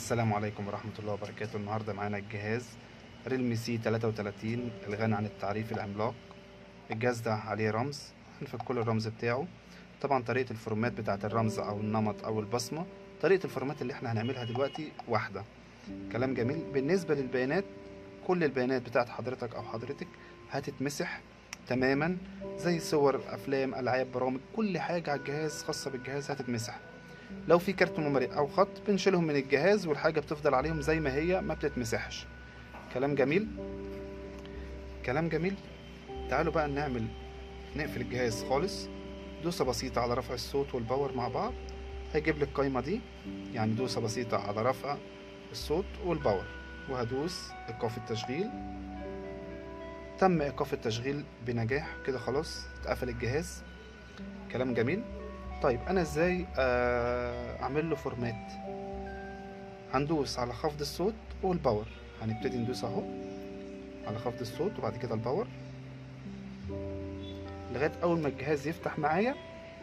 السلام عليكم ورحمة الله وبركاته النهاردة معانا الجهاز ريلمي سي 33 الغني عن التعريف العملاق الجهاز ده عليه رمز هنفك كل الرمز بتاعه طبعا طريقة الفورمات بتاعة الرمز أو النمط أو البصمة طريقة الفورمات اللي احنا هنعملها دلوقتي واحدة كلام جميل بالنسبة للبيانات كل البيانات بتاعت حضرتك أو حضرتك هتتمسح تماما زي صور أفلام ألعاب برامج كل حاجة على الجهاز خاصة بالجهاز هتتمسح لو في كارت ميموري او خط بنشيلهم من الجهاز والحاجه بتفضل عليهم زي ما هي ما بتتمسحش كلام جميل كلام جميل تعالوا بقى نعمل نقفل الجهاز خالص دوسه بسيطه على رفع الصوت والباور مع بعض هيجيب لي القايمه دي يعني دوسه بسيطه على رفع الصوت والباور وهدوس ايقاف التشغيل تم ايقاف التشغيل بنجاح كده خلاص اتقفل الجهاز كلام جميل طيب انا ازاي آه، اعمل له فورمات هندوس على خفض الصوت والباور هنبتدي ندوس اهو على خفض الصوت وبعد كده الباور لغايه اول ما الجهاز يفتح معايا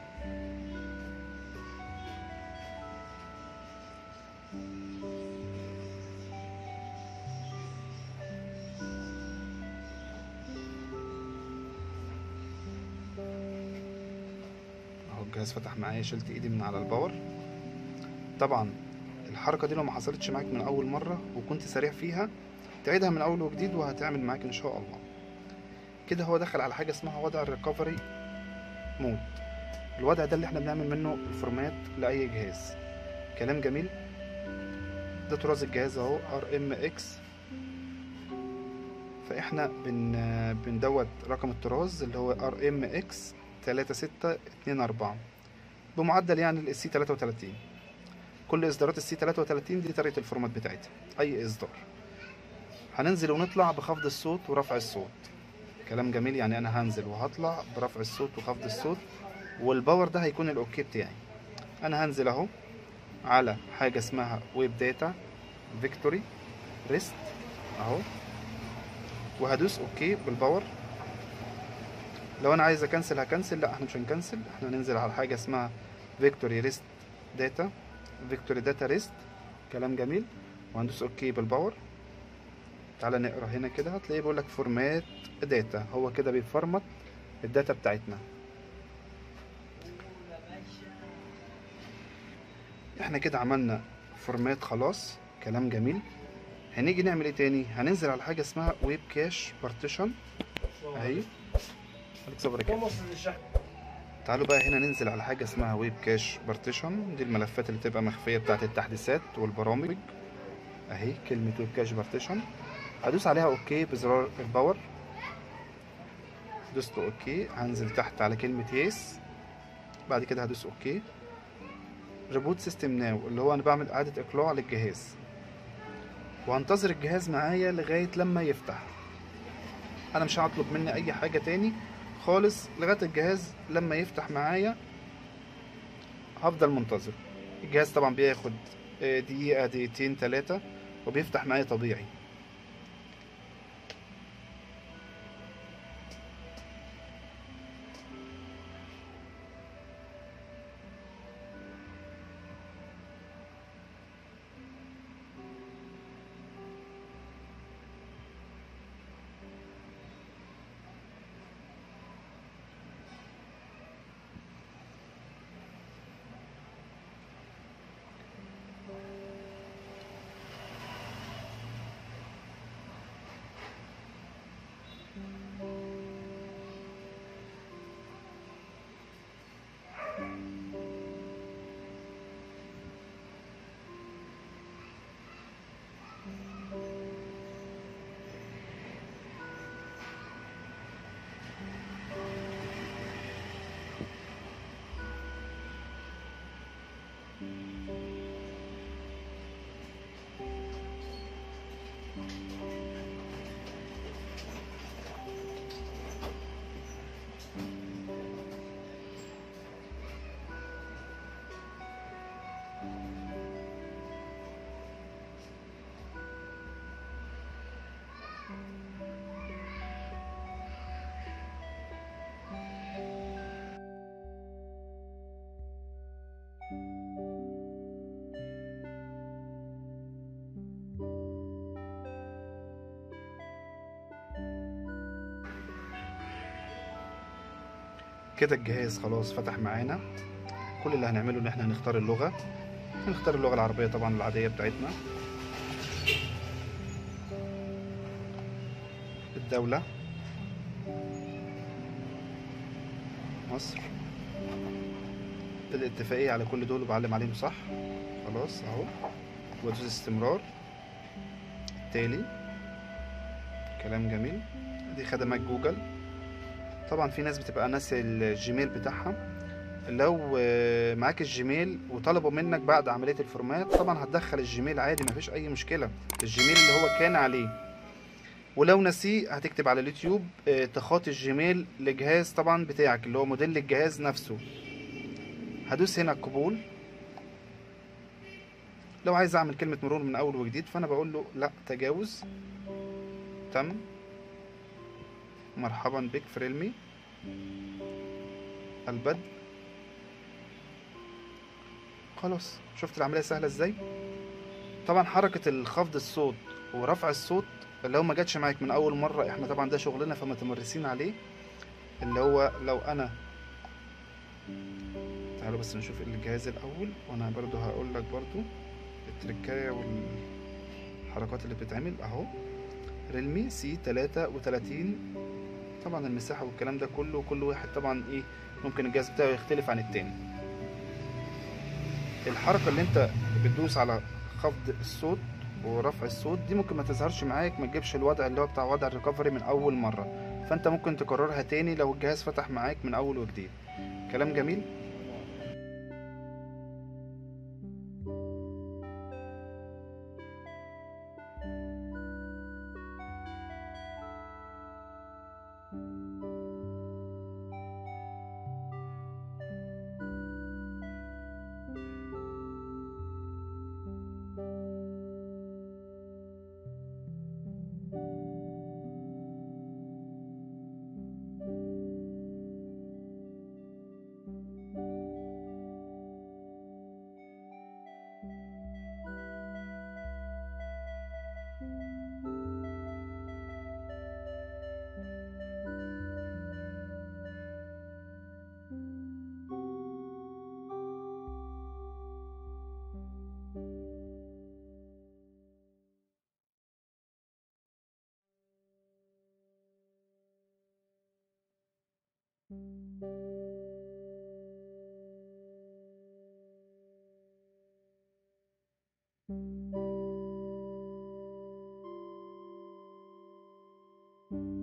اهو الجهاز فتح معايا شلت ايدي من على الباور طبعا الحركه دي لو ما حصلتش معاك من اول مره وكنت سريع فيها تعيدها من اول وجديد وهتعمل معاك ان شاء الله كده هو دخل على حاجه اسمها وضع الريكفري مود الوضع ده اللي احنا بنعمل منه الفورمات لاي جهاز كلام جميل ده طراز الجهاز اهو ار ام اكس فاحنا بن بندوت رقم الطراز اللي هو ار ام اكس تلاتة ستة اتنين أربعة بمعدل يعني السي تلاتة وتلاتين كل إصدارات السي تلاتة وتلاتين دي طريقة الفورمات بتاعتها أي إصدار هننزل ونطلع بخفض الصوت ورفع الصوت كلام جميل يعني أنا هنزل وهطلع برفع الصوت وخفض الصوت والباور ده هيكون الأوكي بتاعي أنا هنزل أهو على حاجة اسمها ويب داتا فيكتوري ريست أهو وهدوس أوكي بالباور لو انا عايز اكنسل هكنسل لا احنا مش هنكنسل احنا هننزل على حاجه اسمها فيكتوري ريست داتا فيكتوري داتا ريست كلام جميل وهندوس اوكي بالباور تعالى نقرا هنا كده هتلاقيه بيقول لك فورمات داتا هو كده بيفرمت الداتا بتاعتنا احنا كده عملنا فورمات خلاص كلام جميل هنيجي نعمل ايه تاني هننزل على حاجه اسمها ويب كاش بارتيشن اهي عليك صبرك تعالوا بقى هنا ننزل على حاجة اسمها ويب كاش بارتيشن دي الملفات اللي تبقى مخفية بتاعت التحديثات والبرامج اهي كلمة ويب كاش بارتيشن هدوس عليها اوكي بزرار الباور دوست اوكي هنزل تحت على كلمة يس بعد كده هدوس اوكي ريبوت سيستم ناو اللي هو انا بعمل اعادة اقلاع للجهاز وهنتظر الجهاز معايا لغاية لما يفتح انا مش هطلب مني اي حاجة تاني خالص لغاية الجهاز لما يفتح معايا هفضل منتظر الجهاز طبعا بياخد آه، دقيقة دقيقتين تلاتة وبيفتح معايا طبيعي كده الجهاز خلاص فتح معانا كل اللي هنعمله ان احنا هنختار اللغة هنختار اللغة العربية طبعا العادية بتاعتنا الدولة مصر الاتفاقية على كل دول وبعلم عليهم صح خلاص اهو وادوس استمرار التالي كلام جميل دي خدمات جوجل طبعا في ناس بتبقى ناسي الجيميل بتاعها لو آه، معاك الجيميل وطلبوا منك بعد عملية الفورمات طبعا هتدخل الجيميل عادي مفيش اي مشكلة الجيميل اللي هو كان عليه ولو نسيه هتكتب على اليوتيوب آه، تخاطي الجيميل لجهاز طبعا بتاعك اللي هو موديل الجهاز نفسه هدوس هنا قبول لو عايز اعمل كلمة مرور من اول وجديد فانا بقول له لا تجاوز تم مرحبا بك في ريلمي البدء خلاص شفت العملية سهلة ازاي طبعا حركة الخفض الصوت ورفع الصوت لو ما جاتش معاك من اول مرة احنا طبعا ده شغلنا فمتمرسين عليه اللي هو لو انا تعالوا بس نشوف الجهاز الاول وانا برضو هقول لك برضو التركاية والحركات اللي بتتعمل اهو ريلمي سي 33 طبعا المساحة والكلام ده كله كل واحد طبعا ايه ممكن الجهاز بتاعه يختلف عن التاني الحركة اللي انت بتدوس على خفض الصوت ورفع الصوت دي ممكن ما تظهرش معاك ما تجيبش الوضع اللي هو بتاع وضع الريكفري من اول مرة فانت ممكن تكررها تاني لو الجهاز فتح معاك من اول وجديد كلام جميل thank you